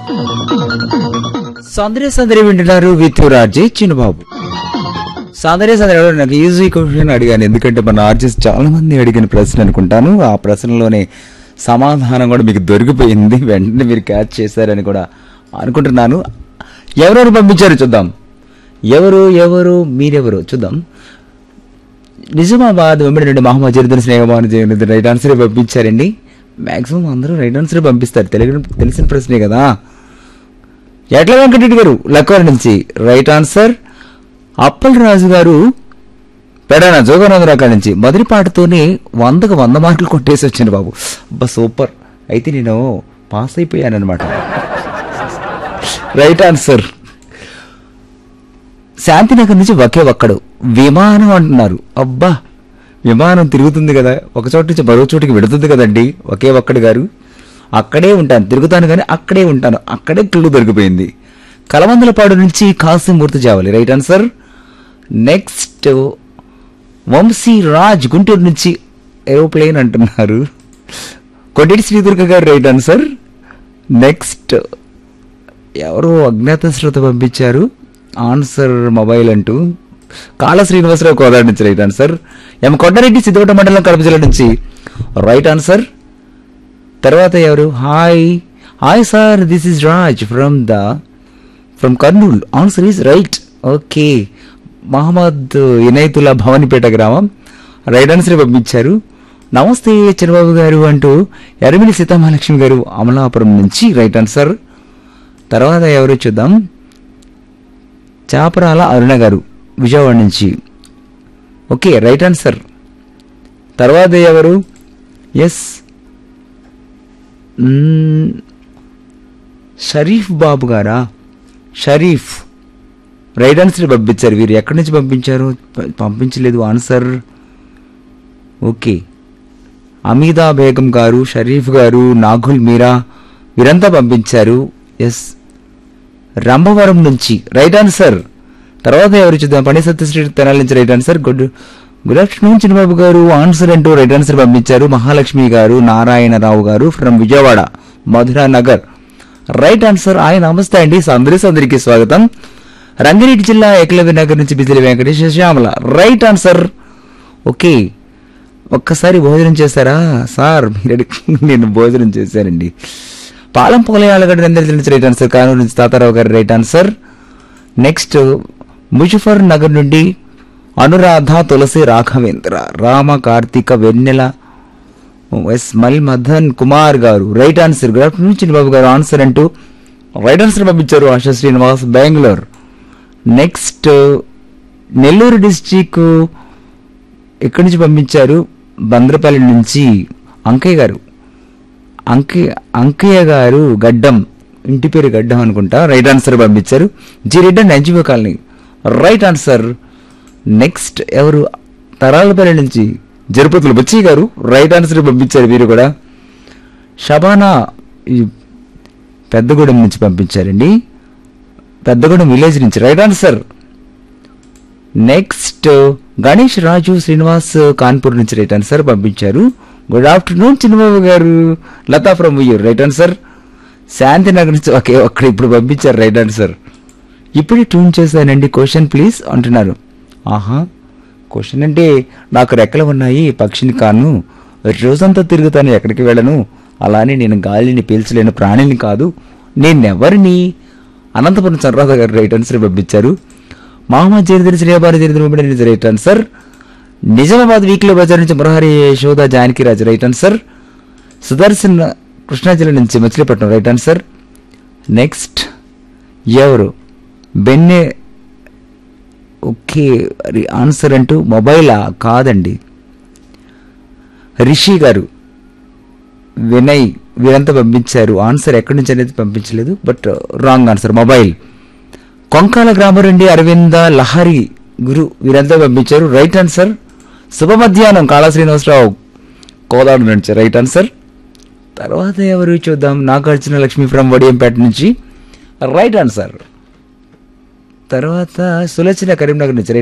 సందరే సందరి వింటున్నారు విత్ రాజే చిన్నబాబు సందరే సందరి ఎవరో నాకు ఈజీ క్వశ్చన్ అడిగాను ఎందుకంటే మన ఆర్జెస్ చాలా మంది అడిగిన ప్రశ్న అనుకుంటాను ఆ ప్రశ్నలోనే సమాధానం కూడా మీకు దొరికిపోయింది వెంటనే మీరు క్యాచ్ చేశారని కూడా అనుకుంటున్నాను ఎవరెవరు పంపించారు చూద్దాం ఎవరు ఎవరు మీరెవరు చూద్దాం నిజామాబాద్ వెంబడి నుండి మహమ్మద్ జరుదన్ స్నేహభావన చేయనుంది రైట్ ఆన్సర్ పంపించారండి మాక్సిమం అందరూ రైట్ ఆన్సర్ పంపిస్తారు తెలుగు తెలిసిన ప్రశ్నే కదా ఎట్ల వెంకటరెడ్డి గారు లక్కవరి నుంచి రైట్ ఆన్సర్ అప్పల్ రాజు గారు పెడాన జోగానంద రకాల నుంచి మొదటి పాటతోనే వందకు వంద మార్కులు కొట్టేసి వచ్చింది బాబు అబ్బా సూపర్ అయితే నేను పాస్ అయిపోయాను అనమాట రైట్ ఆన్సర్ శాంతినగర్ నుంచి ఒకే ఒక్కడు విమానం అంటున్నారు అబ్బా విమానం తిరుగుతుంది కదా ఒక చోటు నుంచి మరో చోటికి వెడుతుంది కదండి ఒకే ఒక్కడు గారు అక్కడే ఉంటాను తిరుగుతాను కానీ అక్కడే ఉంటాను అక్కడే క్లూ దొరికిపోయింది కలవందలపాడు నుంచి Kasimurthy Javali right answer next Vamsi Raj Guntur నుంచి ఏరోప్లేన్ అంటున్నారు కొట్టిటి శ్రీదుర్గ గారు రైట్ ఆన్సర్ నెక్స్ట్ ఎవరో అజ్ఞాత శ్రోత పంపించారు ఆన్సర్ మొబైల్ అంటూ కాళ శ్రీనివాసరావు కోదాడు నుంచి right answer M Kondareddy Siddhota మండలం కడప జిల్లా నుంచి రైట్ ఆన్సర్ తర్వాత ఎవరు hi hi sir this is Raj from the from Kurnool answer is right okay Mohammed Inayatullah Bhavanipeta గ్రామం రైట్ ఆన్సర్ పంపించారు నమస్తే చంద్రబాబు గారు అంటూ ఎర్రమిలి సీతామహాలక్ష్మి గారు అమలాపురం నుంచి రైట్ ఆన్సర్ తర్వాత ఎవరు చూద్దాం చాపరాల అరుణ గారు విజయవాడ నుంచి ఓకే రైట్ ఆన్సర్ తర్వాత ఎవరు ఎస్ మ్మ్, షరీఫ్ బాబు గారా షరీఫ్ రైట్ ఆన్సర్ పంపించారు వీరు ఎక్కడి నుంచి పంపించారు ప- పంపించలేదు ఆన్సర్ ఓకే అమీదా బేగం గారు షరీఫ్ గారు నాగుల్ మీరా వీరంతా పంపించారు ఎస్ రంభవరం నుంచి రైట్ ఆన్సర్ తర్వాత ఎవరు చూద్దాం పండి సత్యశ్రీ తెనాలి నుంచి right answer good good afternoon Chinnababu garu answer అంటూ రైట్ ఆన్సర్ పంపించారు Mahalakshmi garu Narayanarao garu from Vijayawada Madhura Nagar right answer ఆయన నమస్తే అండి అందరి అందరికీ స్వాగతం రంగారెడ్డి జిల్లా ఏకలవ్య నగర్ నుంచి Bijili Venkateswara Syamala right answer okay ఒక్కసారి భోజనం చేశారా సార్ మీరు అడిగి- నేను భోజనం చేశానండి పాలం పోలయాలగడ్డ నందరి నుంచి రైట్ ఆన్సర్ కానూరు నుంచి తాతారావు గారి right answer next Muzaffar Nagar నుండి అనురాధ తులసి రాఘవేంద్ర రామ కార్తీక వెన్నెల ఎస్ మల్ Madan Kumar garu right answer good afternoon Chinnababu garu answer అంటూ రైట్ ఆన్సర్ పంపించారు ఆశా శ్రీనివాస్ బెంగళూరు నెక్స్ట్ నెల్లూరు డిస్టిక్ ఎక్కడి నుంచి పంపించారు బంద్రపల్లి నుంచి అంకయ్య గారు అంకయ్య అంకయ్య గారు గడ్డం ఇంటి పేరు గడ్డం అనుకుంటా రైట్ ఆన్సర్ పంపించారు G Reddy and NGO colony right answer next ఎవరు తరాలపల్లి నుంచి జరుపతులు బుచ్చి గారు రైట్ ఆన్సర్ పంపించారు వీరు కూడా షబానా ఈ పెద్దగూడెం నుంచి పంపించారండి పెద్దగూడెం విలేజ్ నుంచి right answer next Ganesh Raju Srinivas Kanpur నుంచి రైట్ ఆన్సర్ పంపించారు good afternoon Chinnababu garu Lata from Uyyur right answer Shantinagar నుంచి ఓకే ఒక్కడ ఇప్పుడు పంపించారు రైట్ ఆన్సర్ ఇప్పుడే ట్యూన్ చేశానండి క్వశ్చన్ ప్లీజ్ అంటున్నారు ఆహా క్వశ్చన్ అంటే నాకు రెక్కలు ఉన్నాయి పక్షిని కాను రోజంతా తిరుగుతాను ఎక్కడికి వెళ్ళను అలానే నేను గాలిని పీల్చలేని ప్రాణిని కాదు నేనెవరిని అనంతపురం చంద్రరాధ గారు రైట్ ఆన్సర్ పంపించారు మహమ్మద్ చరిత్ర శ్రీయబారి చరిత్ర రైట్ ఆన్సర్ నిజామాబాద్ వీక్లో బజార్ నుంచి మురహరి యశోద జానకిరాజు రైట్ ఆన్సర్ సుదర్శన్ కృష్ణా జిల్లా నుంచి మచిలీపట్నం రైట్ ఆన్సర్ నెక్స్ట్ ఎవరు బెన్నె ఓకే అది ఆన్సర్ అంటూ మొబైలా కాదండి రిషి గారు వినయ్ వీరంతా పంపించారు ఆన్సర్ ఎక్కడి నుంచి అనేది పంపించలేదు but wrong answer mobile Konkala గ్రామం నుండి అరవింద లహరి గురు వీరంతా పంపించారు రైట్ ఆన్సర్ శుభ మధ్యాహ్నం కాళా శ్రీనివాసరావు కోదాడు నుంచి రైట్ ఆన్సర్ తర్వాత ఎవరు చూద్దాం నాగార్జున లక్ష్మి ఫ్రమ్ వడియంపేట నుంచి రైట్ ఆన్సర్ తర్వాత సులోచన కరీంనగర్ నుంచి